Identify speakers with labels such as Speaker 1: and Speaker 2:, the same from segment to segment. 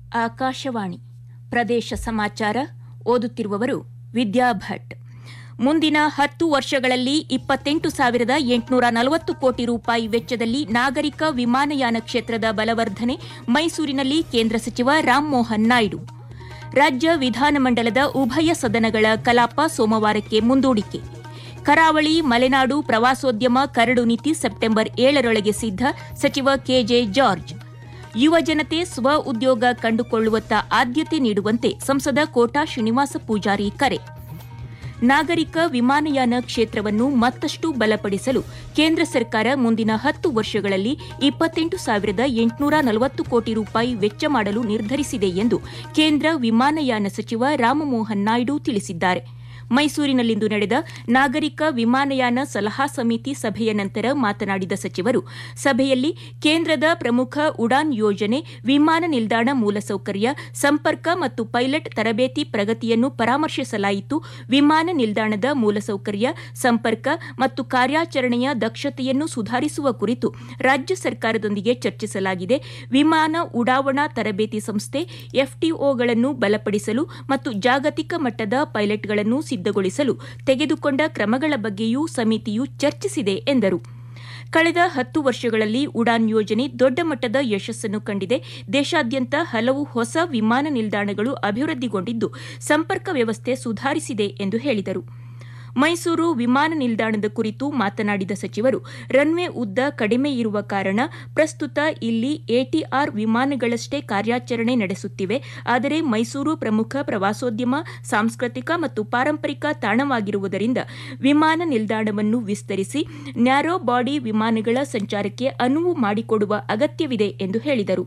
Speaker 1: ಆಕಾಶವಾಣಿ ಪ್ರದೇಶ ಸಮಾಚಾರ ಓದುತ್ತಿರುವವರು ವಿದ್ಯಾ ಭಟ್ ಮುಂದಿನ ಹತ್ತು ವರ್ಷಗಳಲ್ಲಿ ಇಪ್ಪತ್ತೆಂಟು ಸಾವಿರದ ಎಂಟುನೂರ ನಲವತ್ತು ಕೋಟಿ ರೂಪಾಯಿ ವೆಚ್ಚದಲ್ಲಿ ನಾಗರಿಕ ವಿಮಾನಯಾನ ಕ್ಷೇತ್ರದ ಬಲವರ್ಧನೆ ಮೈಸೂರಿನಲ್ಲಿ ಕೇಂದ್ರ ಸಚಿವ ರಾಮ್ಮೋಹನ್ ನಾಯ್ಡು ರಾಜ್ಯ ವಿಧಾನಮಂಡಲದ ಉಭಯ ಸದನಗಳ ಕಲಾಪ ಸೋಮವಾರಕ್ಕೆ ಮುಂದೂಡಿಕೆ ಕರಾವಳಿ ಮಲೆನಾಡು ಪ್ರವಾಸೋದ್ಯಮ ಕರಡು ನೀತಿ ಸೆಪ್ಟೆಂಬರ್ ಏಳರೊಳಗೆ ಸಿದ್ಧ ಸಚಿವ ಕೆಜೆ ಜಾರ್ಜ್ ಯುವ ಜನತೆ ಸ್ವ ಉದ್ಯೋಗ ಕಂಡುಕೊಳ್ಳುವತ್ತ ಆದ್ಯತೆ ನೀಡುವಂತೆ ಸಂಸದ ಕೋಟಾ ಶ್ರೀನಿವಾಸ ಪೂಜಾರಿ ಕರೆ ನಾಗರಿಕ ವಿಮಾನಯಾನ ಕ್ಷೇತ್ರವನ್ನು ಮತ್ತಷ್ಟು ಬಲಪಡಿಸಲು ಕೇಂದ್ರ ಸರ್ಕಾರ ಮುಂದಿನ ಹತ್ತು ವರ್ಷಗಳಲ್ಲಿ ಇಪ್ಪತ್ತೆಂಟು ಸಾವಿರದ ಎಂಟುನೂರ ನಲವತ್ತು ಕೋಟಿ ರೂಪಾಯಿ ವೆಚ್ಚ ಮಾಡಲು ನಿರ್ಧರಿಸಿದೆ ಎಂದು ಕೇಂದ್ರ ವಿಮಾನಯಾನ ಸಚಿವ ರಾಮಮೋಹನ್ ನಾಯ್ಡು ತಿಳಿಸಿದ್ದಾರೆ ಮೈಸೂರಿನಲ್ಲಿಂದು ನಡೆದ ನಾಗರಿಕ ವಿಮಾನಯಾನ ಸಲಹಾ ಸಮಿತಿ ಸಭೆಯ ನಂತರ ಮಾತನಾಡಿದ ಸಚಿವರು ಸಭೆಯಲ್ಲಿ ಕೇಂದ್ರದ ಪ್ರಮುಖ ಉಡಾನ್ ಯೋಜನೆ ವಿಮಾನ ನಿಲ್ದಾಣ ಮೂಲಸೌಕರ್ಯ ಸಂಪರ್ಕ ಮತ್ತು ಪೈಲಟ್ ತರಬೇತಿ ಪ್ರಗತಿಯನ್ನು ಪರಾಮರ್ಶಿಸಲಾಯಿತು ವಿಮಾನ ನಿಲ್ದಾಣದ ಮೂಲಸೌಕರ್ಯ ಸಂಪರ್ಕ ಮತ್ತು ಕಾರ್ಯಾಚರಣೆಯ ದಕ್ಷತೆಯನ್ನು ಸುಧಾರಿಸುವ ಕುರಿತು ರಾಜ್ಯ ಸರ್ಕಾರದೊಂದಿಗೆ ಚರ್ಚಿಸಲಾಗಿದೆ ವಿಮಾನ ಉಡಾವಣಾ ತರಬೇತಿ ಸಂಸ್ಥೆ ಎಫ್ಟಿಒಗಳನ್ನು ಬಲಪಡಿಸಲು ಮತ್ತು ಜಾಗತಿಕ ಮಟ್ಟದ ಪೈಲಟ್ಗಳನ್ನು ಸಿದ್ದಗೊಳಿಸಲು ತೆಗೆದುಕೊಂಡ ಕ್ರಮಗಳ ಬಗ್ಗೆಯೂ ಸಮಿತಿಯು ಚರ್ಚಿಸಿದೆ ಎಂದರು ಕಳೆದ ಹತ್ತು ವರ್ಷಗಳಲ್ಲಿ ಉಡಾನ್ ಯೋಜನೆ ದೊಡ್ಡ ಮಟ್ಟದ ಯಶಸ್ಸನ್ನು ಕಂಡಿದೆ ದೇಶಾದ್ಯಂತ ಹಲವು ಹೊಸ ವಿಮಾನ ನಿಲ್ದಾಣಗಳು ಅಭಿವೃದ್ಧಿಗೊಂಡಿದ್ದು ಸಂಪರ್ಕ ವ್ಯವಸ್ಥೆ ಸುಧಾರಿಸಿದೆ ಎಂದು ಹೇಳಿದರು ಮೈಸೂರು ವಿಮಾನ ನಿಲ್ದಾಣದ ಕುರಿತು ಮಾತನಾಡಿದ ಸಚಿವರು ರನ್ವೇ ಉದ್ದ ಕಡಿಮೆ ಇರುವ ಕಾರಣ ಪ್ರಸ್ತುತ ಇಲ್ಲಿ ಎಟಿಆರ್ ವಿಮಾನಗಳಷ್ಟೇ ಕಾರ್ಯಾಚರಣೆ ನಡೆಸುತ್ತಿವೆ ಆದರೆ ಮೈಸೂರು ಪ್ರಮುಖ ಪ್ರವಾಸೋದ್ಯಮ ಸಾಂಸ್ಕೃತಿಕ ಮತ್ತು ಪಾರಂಪರಿಕ ತಾಣವಾಗಿರುವುದರಿಂದ ವಿಮಾನ ನಿಲ್ದಾಣವನ್ನು ವಿಸ್ತರಿಸಿ ನ್ಯಾರೋ ಬಾಡಿ ವಿಮಾನಗಳ ಸಂಚಾರಕ್ಕೆ ಅನುವು ಮಾಡಿಕೊಡುವ ಅಗತ್ಯವಿದೆ ಎಂದು ಹೇಳಿದರು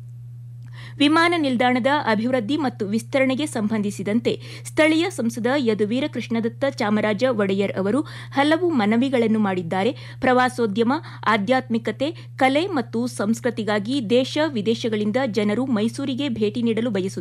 Speaker 1: ವಿಮಾನ ನಿಲ್ದಾಣದ ಅಭಿವೃದ್ಧಿ ಮತ್ತು ವಿಸ್ತರಣೆಗೆ ಸಂಬಂಧಿಸಿದಂತೆ ಸ್ಥಳೀಯ ಸಂಸದ ಯದುವೀರ ಕೃಷ್ಣದತ್ತ ಚಾಮರಾಜ ಒಡೆಯರ್ ಅವರು ಹಲವು ಮನವಿಗಳನ್ನು ಮಾಡಿದ್ದಾರೆ ಪ್ರವಾಸೋದ್ಯಮ ಆಧ್ಯಾತ್ಮಿಕತೆ ಕಲೆ ಮತ್ತು ಸಂಸ್ಕೃತಿಗಾಗಿ ದೇಶ ವಿದೇಶಗಳಿಂದ ಜನರು ಮೈಸೂರಿಗೆ ಭೇಟಿ ನೀಡಲು ಬಯಸುತ್ತಾರೆ